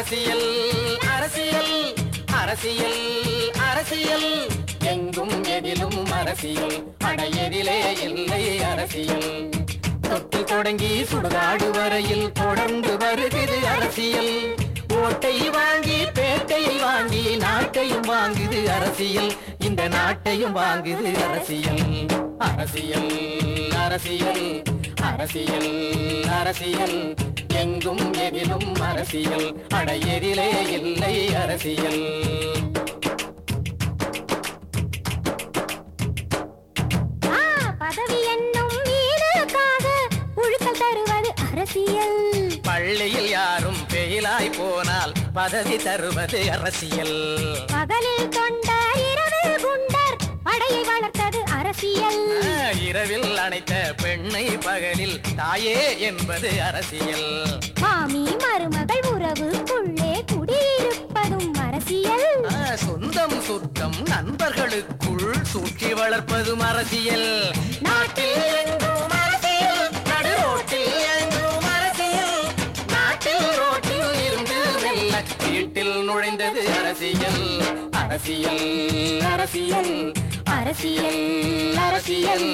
அரசியல் அரசியல் அரசியல் அரசியல் எங்கும் எதிலும் அரசியல் அடையதிலே இல்லை அரசியல் தொட்டு தொடங்கி சுடுகாடு வரையில் தொடர்ந்து வருகிறது அரசியல் ஓட்டை வாங்கி பேட்டை வாங்கி நாட்டையும் வாங்குது அரசியல் இந்த நாட்டையும் வாங்குது அரசியல் அரசியல் அரசியல் அரசியல் அரசியல் எங்கும் எதிலும் அரசியல் அடையதிலே இல்லை அரசியல் ஆ, பதவி என்னும் வீடுக்காக புழுக்கள் தருவது அரசியல் பள்ளியில் யாரும் பெயிலாய் போனால் பதவி தருவது அரசியல் பகலில் தொண்ட இரவில் குண்டர் படையை வளர்த்தது அரசியல் ஆ, இரவில் அணைத்த பெண்ணை பகலில் தாயே என்பது அரசியல் மாமி மருமகள் உறவுக்குள்ளே குடியிருப்பதும் அரசியல் ஆ, சொந்தம் சுத்தம் நண்பர்களுக்குள் சூழ்ச்சி வளர்ப்பதும் அரசியல் நாட்டில் எங்கும் அரசியல் நடு ரோட்டில் எங்கும் அரசியல் நாட்டில் ரோட்டில் இருந்து மெல்ல வீட்டில் நுழைந்தது அரசியல் அரசியல் அரசியல் அரசியல் அரசியல்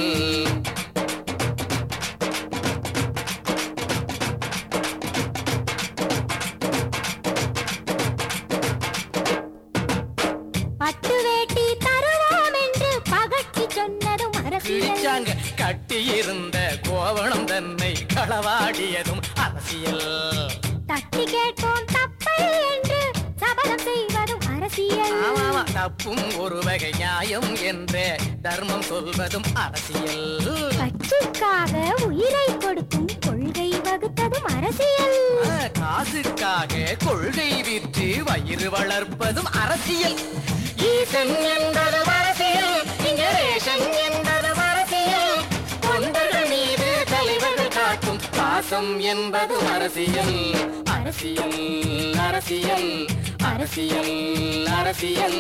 பட்டு வேட்டி தருவோம் என்று பகட்டி சொன்னதும் அரசியல் கிழிச்சாங்க கட்டியிருந்த கோவணம் தன்னை களவாடியதும் அரசியல் தட்டி கேட்போம் தப்பை என்று சபதம் செய்வதும் அரசியல் ஆமாமா தப்பும் ஒரு வகை நியாயம் என்ற தர்மம் சொல்வதும் அரசியல் கட்சிக்காக உயிரை கொடுக்கும் கொள்கை வகுத்ததும் அரசியல் ஆ, காசுக்காக கொள்கை விற்று வயிறு வளர்ப்பதும் அரசியல் ஈசன் என்பது அரசியல் இங்க ரேஷன் என்பது அரசியல் தொண்டர்கள் மீது தலைவர்கள் காட்டும் பாசம் என்பது அரசியல் அரசியல் அரசியல் அரசியல் அரசியல்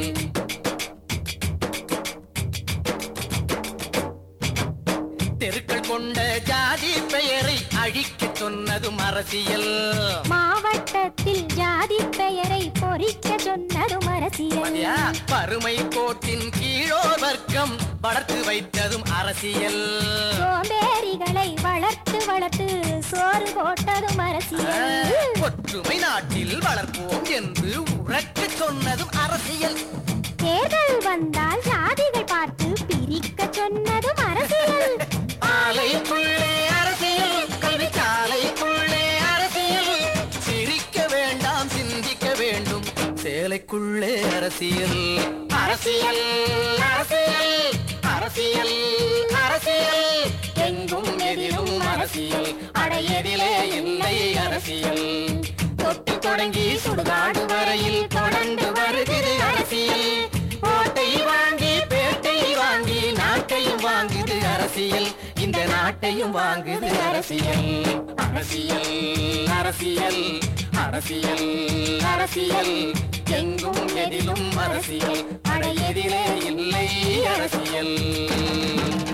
தெருக்கள் கொண்ட ஜாதி பெயரை அழிக்கச் சொன்னதும் அரசியல் மாவட்டத்தில் ஜாதி பெயரை பொறிக்க சொன்னதும் அரசியல் பாத்தியா? வறுமை கோட்டின் கீழோர் வர்க்கம் வளர்த்து வைத்ததும் அரசியல் சோம்பேறிகளை வளர்த்து வளர்த்து சோறு போட்டதும் ஆ, அரசியல் ஒற்றுமை நாட்டில் வளர்ப்போம் என்று உறக்கச் சொன்னதும் அரசியல் தேர்தல் வந்தால் ஜாதிகள் பார்த்து பிரிக்க சொன்னதும் அரசியல் ஆலைக்குள்ளே அரசியல் கல்வி காலைக்குள்ளே அரசியல் சிரிக்க வேண்டாம் சிந்திக்க வேண்டும் சேலைக்குள்ளே அரசியல் அரசியல் அரசியல் அரசியல் அரசியல் எங்கும் எதிலும் அரசியல் அடையதிலே இல்லை அரசியல் தொட்டு தொடங்கி சுடுகாடு வரையில் தொடர்ந்து வருகிறது அரசியல் ஓட்டை வாங்கி பேட்டை வாங்கி நாட்டையும் வாங்குது அரசியல் இந்த நாட்டையும் வாங்குது அரசியல் அரசியல் அரசியல் அரசியல் அரசியல் எங்கும் எதிலும் அரசியல் அடையதிலே இல்லை அரசியல்